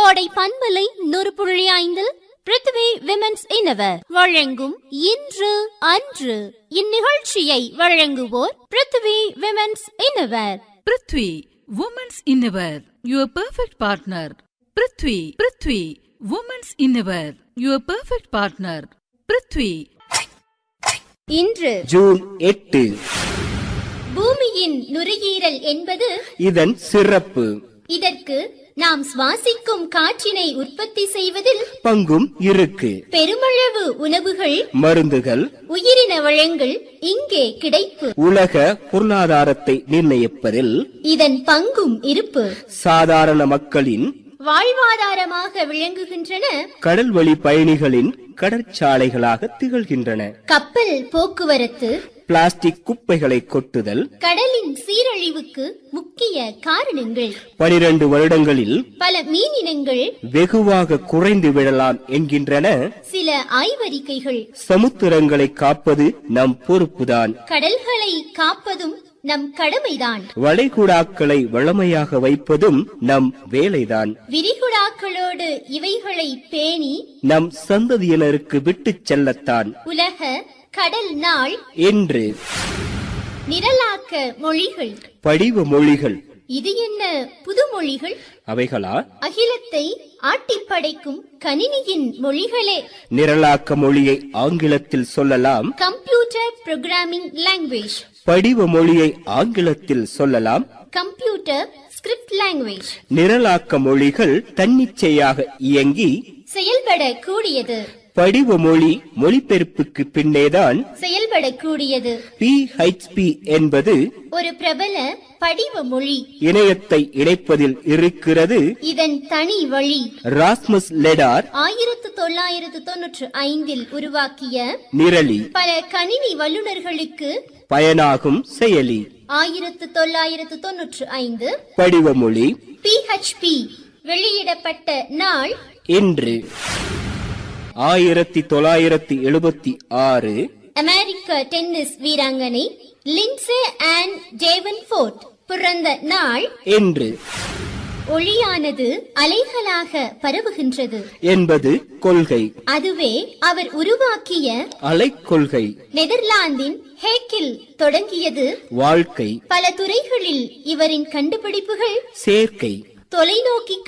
கோடை பண்பலை நூறு புள்ளி ஐந்தில் பிருத்திவி விமென்ஸ் இன்னவர் வழங்கும் இன்று அன்று இந்நிகழ்ச்சியை வழங்குவோர் Prithvi women's innerwear Prithvi women's innerwear your perfect partner Prithvi Prithvi women's innerwear your perfect partner Prithvi இன்று ஜூன் எட்டு பூமியின் நுரையீரல் என்பது இதன் சிறப்பு இதற்கு நாம் சுவாசிக்கும் காற்றினை உற்பத்தி செய்வதில் பங்கும் இருக்கு பெருமளவு உணவுகள் மருந்துகள் உயிரின வளங்கள் இங்கே கிடைப்பு உலக பொருளாதாரத்தை நிர்ணயிப்பதில் இதன் பங்கும் இருப்பு சாதாரண மக்களின் வாழ்வாதாரமாக விளங்குகின்றன கடல்வழி பயணிகளின் கடற்சாலைகளாக திகழ்கின்றன கப்பல் போக்குவரத்து பிளாஸ்டிக் குப்பைகளை கொட்டுதல் கடலின் சீரழிவுக்கு முக்கிய காரணங்கள் பனிரெண்டு வருடங்களில் பல மீனினங்கள் வெகுவாக குறைந்து விடலாம் என்கின்றன சில ஆய்வறிக்கைகள் சமுத்திரங்களை காப்பது நம் பொறுப்புதான் கடல்களை காப்பதும் நம் கடமைதான் வளைகுடாக்களை வளமையாக வைப்பதும் நம் வேலைதான் விரிகுடாக்களோடு இவைகளை பேணி நம் சந்ததியினருக்கு விட்டுச் செல்லத்தான் உலக கடல் நாள் என்று நிரலாக்க மொழிகள் படிவ மொழிகள் இது என்ன புது மொழிகள் அவைகளா அகிலத்தை ஆட்டிப்படைக்கும் கணினியின் மொழிகளே நிரலாக்க மொழியை ஆங்கிலத்தில் சொல்லலாம் கம்ப்யூட்டர் புரோகிராமிங் லாங்குவேஜ் படிவ மொழியை ஆங்கிலத்தில் சொல்லலாம் கம்ப்யூட்டர் ஸ்கிரிப்ட் லாங்குவேஜ் நிரலாக்க மொழிகள் தன்னிச்சையாக இயங்கி செயல்படக்கூடியது படிவ மொழி மொழிபெயர்ப்புக்கு பின்னேதான் செயல்படக்கூடியது PHP என்பது ஒரு பிரபல படிவ மொழி இணையத்தை இணைப்பதில் இருக்கிறது இதன் தனி வழி ராஸ்மஸ் லெடார் ஆயிரத்து தொள்ளாயிரத்து தொன்னூற்று ஐந்தில் உருவாக்கிய நிரலி பல கணினி வல்லுநர்களுக்கு பயனாகும் செயலி ஆயிரத்து தொள்ளாயிரத்து தொன்னூற்று ஐந்து படிவ மொழி PHP வெளியிடப்பட்ட நாள் இன்று ஆயிரத்தி தொள்ளாயிரத்தி எழுபத்தி ஆறு அமெரிக்க டென்னிஸ் வீராங்கனை லின்சே அண்ட் டேவன் ஃபோர்ட் பிறந்த நாள் என்று ஒளியானது அலைகளாக பரவுகின்றது என்பது கொள்கை அதுவே அவர் உருவாக்கிய அலைக்கொள்கை நெதர்லாந்தின் ஹேக்கில் தொடங்கியது வாழ்க்கை பல துறைகளில் இவரின் கண்டுபிடிப்புகள் சேர்க்கை தொலைநோக்கி